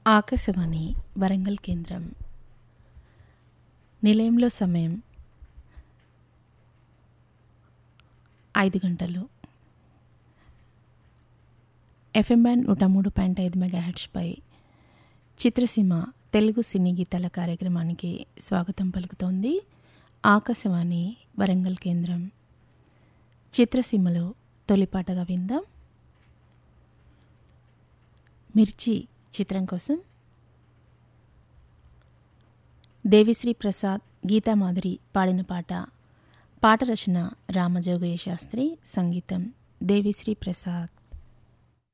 ఆకాశవాణి వరంగల్ కేంద్రం నిలయంలో సమయం ఐదు గంటలు ఎఫ్ఎం బ్యాండ్ నూట మూడు పాయింట్ ఐదు మెగాహెడ్స్పై చిత్రసీమ తెలుగు సినీ గీతాల కార్యక్రమానికి స్వాగతం పలుకుతోంది ఆకాశవాణి వరంగల్ కేంద్రం చిత్రసీమలో తొలిపాటగా విందాం మిర్చి చిత్రం కోసం దేవిశ్రీ ప్రసాద్ గీతామాధురి పాడిన పాట పాట రచన రామజోగయ్య శాస్త్రి సంగీతం దేవిశ్రీ ప్రసాద్